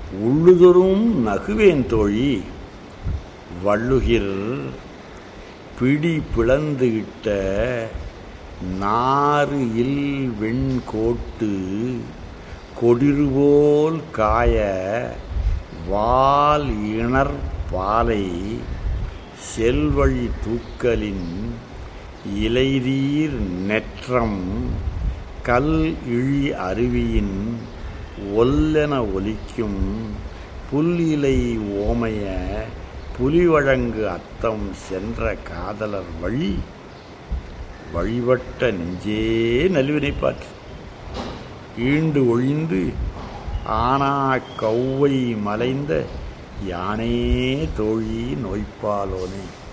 உள்ளுதொரும் நகுவேன் தோழி வள்ளுகிர் பிடி பிளந்து இட்ட நாறு இல் வெண்கோட்டு கொடிறுபோல் காய வால் இணர் பாலை செல்வழி தூக்கலின் இலைதீர் நெற்றம் கல் இழி அருவியின் ஒல்லென ஒலிக்கும் புல் இலை ஓமைய புலிவழங்கு அத்தம் சென்ற காதலர் வழி வழிபட்ட நெஞ்சே நல்வினை பாற்று ஈண்டு ஒழிந்து ஆனா கௌவை மலைந்த யானே தோழி நோய்ப்பாலோனே